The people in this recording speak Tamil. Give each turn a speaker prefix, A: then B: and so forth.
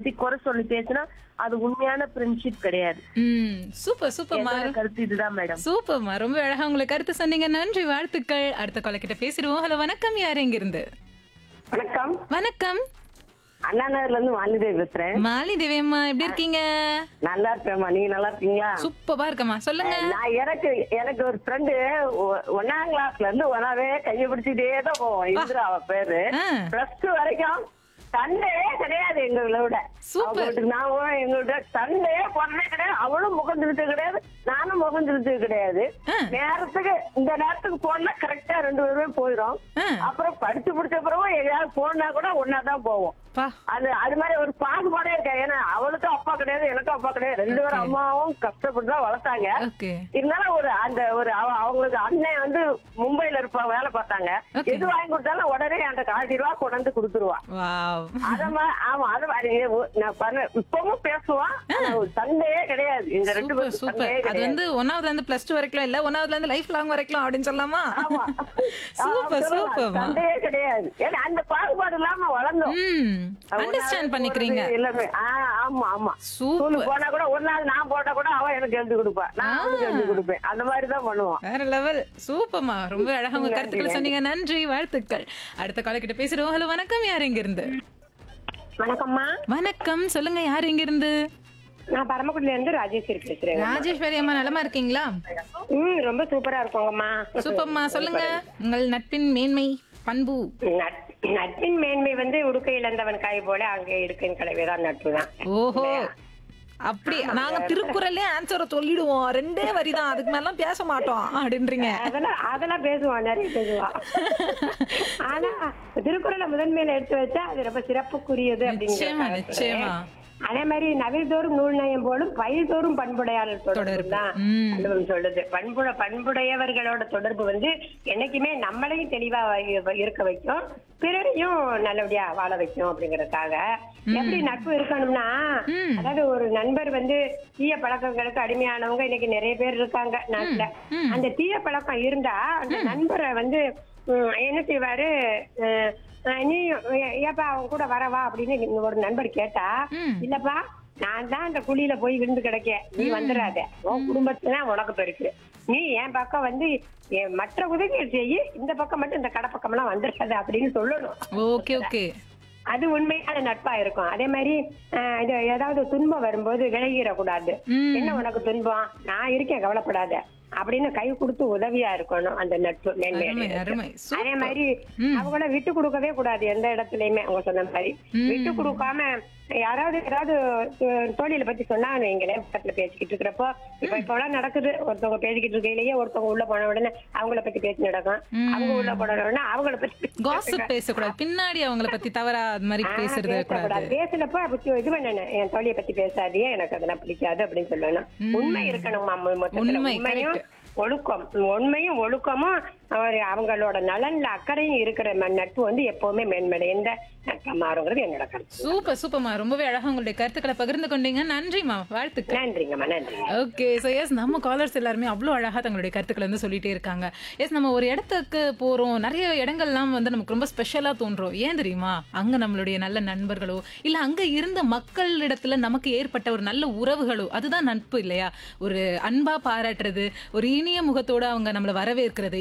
A: பத்தி குறை சொல்லி பேசினா அது உண்மையான ஃப்ரெண்ட்ஷிப் கிடையாது
B: ம் சூப்பர் சூப்பர்மா
A: என்னோட கருத்து இதுதான் மேடம்
B: சூப்பர்மா ரொம்ப அழகா உங்களுக்கு கருத்து சொன்னீங்க நன்றி வாழ்த்துக்கள் அடுத்த கொலை கிட்ட பேசிடுவோம் ஹலோ வணக்கம் யார் எங்க இருந்து
C: வணக்கம்
B: வணக்கம்
C: அண்ணா நகர்ல இருந்து வாலிதேவி பேசுறேன்
B: மாலி தேவியம்மா எப்படி இருக்கீங்க
C: நல்லா இருக்கேம்மா நீங்க நல்லா இருக்கீங்களா
B: சூப்பரா இருக்கம்மா சொல்லுங்க
C: நான் எனக்கு எனக்கு ஒரு ஃப்ரெண்டு ஒன்னாம் கிளாஸ்ல இருந்து ஒன்னாவே கையை பிடிச்சிட்டே தான் போவோம் இந்திரா அவ பேரு
B: ஆ.
C: பிளஸ் டூ வரைக்கும் சண்டே கிடையாது எங்களை விட
B: Super.
C: அவங்க வீட்டுக்கு நான் எங்க விட சண்டே போனதே கிடையாது அவளும் முகம் திருத்தது கிடையாது நானும் முகம் திருத்தது கிடையாது
B: ஆ.
C: நேரத்துக்கு இந்த நேரத்துக்கு போனா கரெக்டா ரெண்டு பேருமே போயிடும்
B: ஆ.
C: அப்புறம் படிச்சு முடிச்ச பிறகு எங்கேயாவது போனா கூட ஒன்னா தான் போவோம்
B: பா
C: அது அது மாதிரி ஒரு பாகுபாடே இருக்கா ஏன்னா அவளுக்கும் அப்பா கிடையாது எனக்கும் அப்பா கிடையாது ரெண்டு பேரும் அம்மாவும் கஷ்டப்பட்டு தான் வளர்த்தாங்க
B: ஓகே
C: இருந்தாலும் ஒரு அந்த ஒரு அவ- அவங்களுக்கு அண்ணன் வந்து மும்பைல இருப்பா வேலை பார்த்தாங்க
B: Okay.
C: எது வாங்கி கொடுத்தாலும் உடனே அந்த காட்டி ரூபா கொண்டு வந்து கொடுத்துருவா
B: வாவ்
C: அத மாதிரி ஆமா அது மாதிரி ஒ- நான் பண்ண இப்பவும் பேசுவான் ஆனா ஒரு சண்டையே கிடையாது இந்த ரெண்டு
B: சூப்பர்
C: பேரும்
B: சூப்பர்
C: சண்டையே
B: அது
C: கிடையாது
B: வந்து ஒன்னாவதுல இருந்து பிளஸ் டூ வரைக்கும் இல்ல ஒன்னாவதுல இருந்து லைஃப் லாங் வரைக்கும் அப்படின்னு சொல்லலாமா
C: ஆமா
B: சூப்பர்
C: ஆ, சொல்லலாம்.
B: சூப்பர்மா
C: சண்டையே கிடையாது ஏன்னா அந்த பாகுபாடு இல்லாம வளர்ந்தோம்
B: ம்
C: ஒண்ணாவே
B: அண்டர்ஸ்டாண்ட் பண்ணிக்கிறீங்க
C: போறது எல்லாமே ஆ, ஆமா ஆமா
B: சூப்பர்
C: ஸ்கூலுக்கு போனா கூட ஒரு நாள் நான் போட்டா கூட அவன் எனக்கு எழுதி கொடுப்பா நான் அவனுக்கு எழுதி கொடுப்பேன் அந்த மாதிரி தான் பண்ணுவான்
B: வேற லெவல் சூப்பர்மா ரொம்ப அழகா உங்க கருத்துக்கள் சொன்னீங்க நன்றி வாழ்த்துக்கள் அடுத்த கால கிட்ட பேசுறோம் ஹலோ வணக்கம் யார் எங்க இருந்து
D: வணக்கம்மா
B: வணக்கம் சொல்லுங்க யார் எங்க இருந்து
D: நான் பரமக்குடில இருந்து ராஜேஸ்வரி பேசுறேன்
B: ராஜேஸ்வரி அம்மா நலமா இருக்கீங்களா
D: ம் ரொம்ப சூப்பரா இருக்கோங்கம்மா
B: சூப்பர்மா சொல்லுங்க உங்கள் நட்பின் மேன்மை பண்பு
D: நட்- நட்பின் மேன்மை வந்து உடுக்கை இழந்தவன் காய் போல அங்கே இருக்கும் கலவைதான் நட்பு தான்
B: ஓஹோ அப்படி நாங்க திருக்குறள்லயே ஆன்சரை சொல்லிடுவோம் ரெண்டே வரி தான் அதுக்கு மேல பேச மாட்டோம் அப்படின்றீங்க
D: அதெல்லாம் அதெல்லாம் பேசுவான் நிறைய பேசுவான் ஆனா திருக்குறளை முதன்மையில எடுத்து வச்சா அது ரொம்ப சிறப்புக்குரியது
B: நிச்சயமா
D: அப்படிங்கிற
B: நிச்சயமா
D: அதே மாதிரி நவில்தோறும் நூல் நயம் போலும் பயில்தோறும் பண்புடையாளர் தொடர்பு
B: தொடர்பு.
D: தான்
B: ம்.
D: வள்ளுவம் சொல்லுது பண்புட பண்புடையவர்களோட தொடர்பு வந்து என்னைக்குமே நம்மளையும் தெளிவா வை- இருக்க வைக்கும் பிறரையும் நல்லபடியா வாழ வைக்கும் அப்படிங்கறதுக்காக எப்படி நட்பு இருக்கணும்னா
B: ம்.
D: அதாவது ஒரு நண்பர் வந்து தீய பழக்கங்களுக்கு அடிமையானவங்க இன்னைக்கு நிறைய பேர் இருக்காங்க நாட்டுல
B: ம்.
D: அந்த தீய பழக்கம் இருந்தா அந்த நண்பரை வந்து ம், என்ன செய்வாரு அஹ், அஹ், நீ ஏ- ஏப்பா அவன் கூட வரவா அப்படின்னு ஒரு நண்பர் கேட்டா
B: ம்.
D: இல்லப்பா நான் தான் அந்த குழியில போய் விழுந்து கிடக்க நீ வந்துடாத உன் குடும்பத்துல உனக்கு பெருக்கு நீ என் பக்கம் வந்து என் மற்ற உதவிகள் செய்யி இந்த பக்கம் மட்டும் இந்த கடை பக்கம் எல்லாம் வந்துடாத அப்படின்னு சொல்லணும்
B: ஓகே ஓகே
D: அது உண்மையான நட்பா இருக்கும் அதே மாதிரி அஹ், இது ஏதாவது துன்பம் வரும்போது விலகிடக்கூடாது
B: ம்.
D: என்ன உனக்கு துன்பம் நான் இருக்கேன் கவலைப்படாத அப்படின்னு கை கொடுத்து உதவியா இருக்கணும் அந்த நட்பு மேன்மை
B: அருமை
D: அடையறதுக்கு.
B: அருமை
D: அதே
B: சூப்பர்
D: மாதிரி
B: ம்.
D: அவங்கள விட்டு கொடுக்கவே கூடாது எந்த இடத்துலயுமே அவங்க சொன்ன மாதிரி
B: ம்.
D: விட்டு கொடுக்காம யாராவது ஏதாவது அஹ், தோழியில பத்தி சொன்னாங்க எங்களே பக்கத்துல பேசிக்கிட்டு இருக்கிறப்போ இப்ப இப்ப எல்லாம் நடக்குது ஒருத்தவங்க பேசிக்கிட்டு இருக்கையிலேயே ஒருத்தவங்க உள்ள போன உடனே அவங்கள பத்தி பேசி நடக்கும்
B: ம்.
D: அவங்க உள்ள போன உடனே அவங்கள பத்தி
B: காசிப் பேசக்கூடாது பின்னாடி அவங்கள பத்தி தவறா அது மாதிரி
D: ஆ,
B: பேசுறது கூடாது
D: பேசக்கூடாது. பேசுனப்ப அப்படி இது பண்ணணும் என் தோழியை பத்தி பேசாதீங்க எனக்கு அதெல்லாம் பிடிக்காது அப்படின்னு சொல்லணும் உண்மை இருக்கணும் மொத்தத்துல
B: உண்மை,
D: உண்மையும்
B: correct.
D: ஒழுக்கம் உண்மையும் ஒழுக்கமும் அவர் அவங்களோட நலன்ல அக்கறையும் இருக்கிற ம- நட்பு வந்து எப்பவுமே மேன்மடை எந்த நட்பா மாறுங்கிறது என்னோட கருத்து
B: சூப்பர் சூப்பர்மா ரொம்பவே அழகா உங்களுடைய கருத்துக்களை பகிர்ந்து கொண்டீங்க நன்றிமா வாழ்த்துக்கள்
D: நன்றிங்கம்மா நன்றி
B: ஓகே ஸோ எஸ் நம்ம காலர்ஸ் எல்லாருமே அவ்வளோ அழகாக தங்களுடைய கருத்துக்களை வந்து சொல்லிட்டே இருக்காங்க எஸ் நம்ம ஒரு இடத்துக்கு போகிறோம் நிறைய இடங்கள்லாம் வந்து நமக்கு ரொம்ப ஸ்பெஷலாக தோன்றும் ஏன் தெரியுமா அங்கே நம்மளுடைய நல்ல நண்பர்களோ இல்லை அங்கே இருந்த மக்களிடத்துல நமக்கு ஏற்பட்ட ஒரு நல்ல உறவுகளோ அதுதான் நட்பு இல்லையா ஒரு அன்பா பாராட்டுறது ஒரு இனிய முகத்தோட அவங்க நம்மளை வரவேற்கிறது